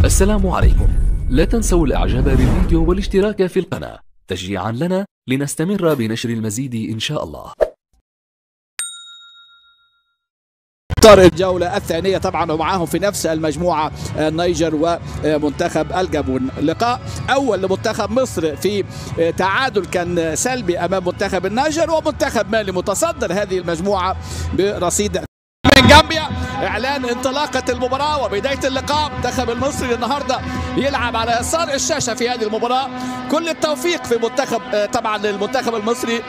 السلام عليكم لا تنسوا الاعجاب بالفيديو والاشتراك في القناة تشجيعا لنا لنستمر بنشر المزيد ان شاء الله اختار الجولة الثانية طبعا ومعاهم في نفس المجموعة النيجر ومنتخب الجابون لقاء أول لمنتخب مصر في تعادل كان سلبي أمام منتخب النيجر ومنتخب مالي متصدر هذه المجموعة برصيد من جامبيا اعلان انطلاقه المباراه وبدايه اللقاء المنتخب المصري النهارده يلعب على يسار الشاشه في هذه المباراه كل التوفيق في منتخب طبعا المنتخب المصري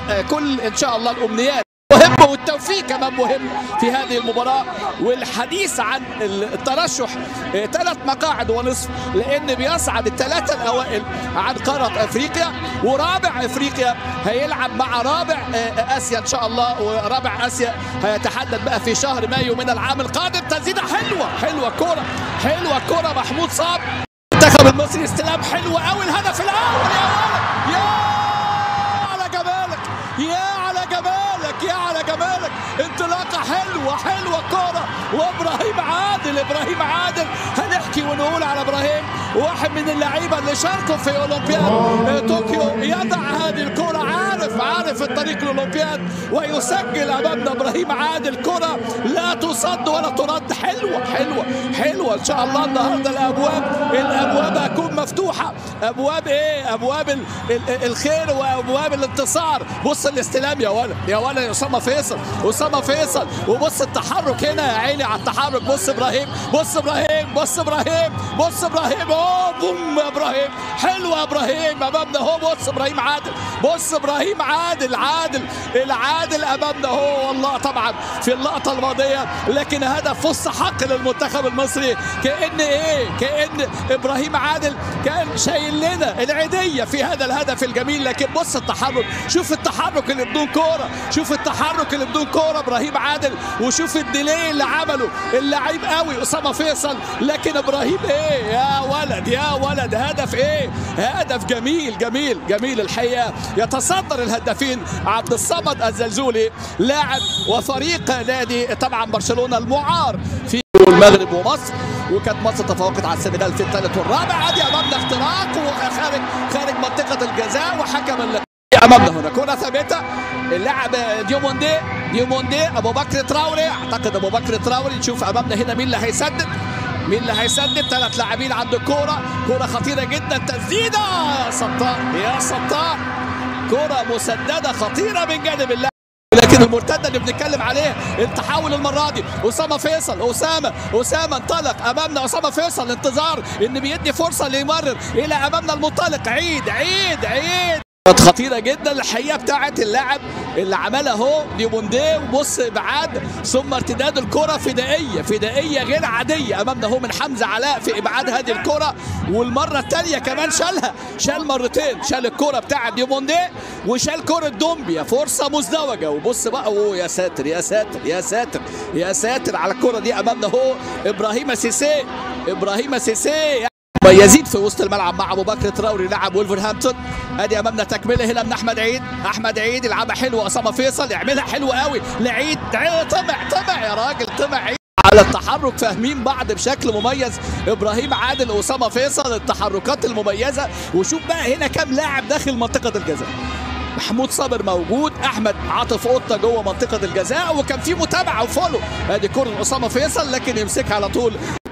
وكل ان شاء الله الامنيات مهم والتوفيق كمان مهم في هذه المباراة والحديث عن الترشح ثلاث مقاعد ونصف لأن بيصعد الثلاثة الأوائل عن قارة أفريقيا ورابع أفريقيا هيلعب مع رابع آسيا إن شاء الله ورابع آسيا هيتحدد بقى في شهر مايو من العام القادم تسديدة حلوة حلوة كورة حلوة كورة محمود صاب المنتخب المصري استلام حلو قوي الهدف الأول يا ولد يا على جمالك يا على جمالك يا على جمالك انطلاقة حلوة حلوة كورة وابراهيم عادل ابراهيم عادل هنحكي ونقول على ابراهيم واحد من اللعيبة اللي شاركوا في اولمبياد طوكيو يضع هذه الكرة عارف عارف الطريق للاولمبياد ويسجل امامنا ابراهيم عادل كرة لا تصد ولا ترد حلوة حلوة حلوة ان شاء الله النهارده الابواب الابواب هتكون مفتوحة ابواب ايه ابواب ال ال الخير وابواب الانتصار بص الاستلام يا ولد يا ولد يا اسامه فيصل اسامه فيصل وبص التحرك هنا يا عيني على التحرك بص ابراهيم بص ابراهيم بص ابراهيم بص ابراهيم اوه بوم يا ابراهيم حلو يا ابراهيم امامنا اهو بص ابراهيم عادل بص ابراهيم عادل عادل العادل امامنا اهو والله طبعا في اللقطه الماضيه لكن هدف فص حق للمنتخب المصري كان ايه كان ابراهيم عادل كان شايل لنا العيديه في هذا الهدف الجميل لكن بص التحرك شوف التحرك اللي بدون كوره شوف التحرك اللي بدون كوره ابراهيم عادل وشوف الديلي اللي عمله اللعيب قوي اسامه فيصل لكن ابراهيم ايه يا ولد يا ولد هدف ايه هدف جميل جميل جميل الحقيقه يتصدر الهدافين عبد الصمد الزلزولي لاعب وفريق نادي طبعا برشلونه المعار في المغرب ومصر وكانت مصر تفوقت على السنغال في الثالث والرابع ادي امامنا اختراق وخارج خارج منطقه الجزاء وحكم اللقاء امامنا هنا كره ثابته اللاعب ديوموندي ديوموندي ابو بكر تراوري اعتقد ابو بكر تراوري نشوف امامنا هنا مين اللي هيسدد مين اللي هيسدد ثلاث لاعبين عند الكوره كوره خطيره جدا تسديده يا سطار يا سطار كوره مسدده خطيره من جانب اللاعب لكن المرتده اللي بنتكلم عليه التحول المره دي اسامه فيصل اسامه اسامه انطلق امامنا اسامه فيصل انتظار ان بيدي فرصه ليمرر الى امامنا المنطلق عيد عيد عيد خطيرة جدا الحقيقة بتاعت اللاعب اللي عملها اهو ديموندي وبص ابعاد ثم ارتداد الكرة فدائية فدائية غير عادية امامنا اهو من حمزة علاء في ابعاد هذه الكرة والمرة الثانية كمان شالها شال مرتين شال الكرة بتاعت ديموندي وشال كرة دومبيا فرصة مزدوجة وبص بقى اوه يا ساتر يا ساتر يا ساتر يا ساتر على الكرة دي امامنا اهو ابراهيم سيسي ابراهيم سيسي مميزين في وسط الملعب مع ابو بكر تراوري لاعب ولفرهامبتون ادي امامنا تكمله هنا من احمد عيد احمد عيد يلعبها حلوه اسامه فيصل يعملها حلوه قوي لعيد طمع طمع يا راجل طمع عيد على التحرك فاهمين بعض بشكل مميز ابراهيم عادل واسامه فيصل التحركات المميزه وشوف بقى هنا كام لاعب داخل منطقه الجزاء محمود صابر موجود احمد عاطف قطه جوه منطقه الجزاء وكان في متابعه وفولو ادي كره اسامه فيصل لكن يمسكها على طول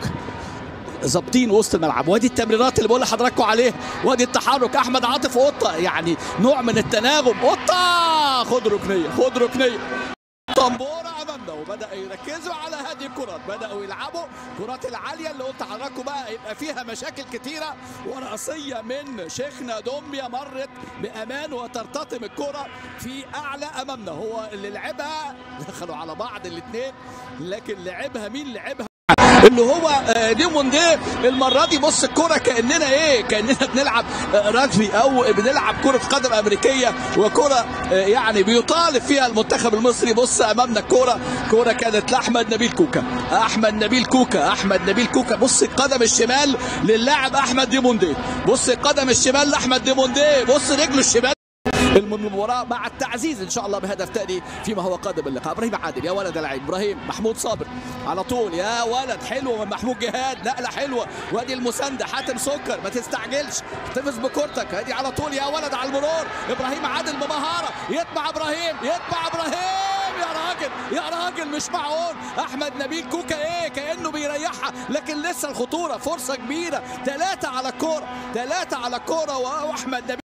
ظابطين وسط الملعب وادي التمريرات اللي بقول لحضراتكم عليها وادي التحرك احمد عاطف قطه يعني نوع من التناغم قطه خد ركنيه خد ركنيه طنبوره امامنا وبدا يركزوا على هذه الكرات بداوا يلعبوا كرات العاليه اللي قلت لحضراتكم بقى يبقى فيها مشاكل كتيره وراسيه من شيخنا دومبيا مرت بامان وترتطم الكره في اعلى امامنا هو اللي لعبها دخلوا على بعض الاثنين لكن لعبها مين لعبها اللي هو ديموندي المره دي بص الكره كاننا ايه كاننا بنلعب رجبي او بنلعب كره قدم امريكيه وكره يعني بيطالب فيها المنتخب المصري بص امامنا الكره كره كانت لاحمد نبيل كوكا احمد نبيل كوكا احمد نبيل كوكا بص القدم الشمال للاعب احمد ديموندي بص القدم الشمال لاحمد ديموندي بص رجله الشمال المباراه مع التعزيز ان شاء الله بهدف تاني فيما هو قادم اللقاء ابراهيم عادل يا ولد العين ابراهيم محمود صابر على طول يا ولد حلوه من محمود جهاد نقله حلوه وادي المسانده حاتم سكر ما تستعجلش احتفظ بكورتك ادي على طول يا ولد على المرور ابراهيم عادل بمهاره يتبع ابراهيم يتبع ابراهيم يا راجل يا راجل مش معقول احمد نبيل كوكا ايه كانه بيريحها لكن لسه الخطوره فرصه كبيره ثلاثه على الكوره ثلاثه على الكوره واحمد نبيل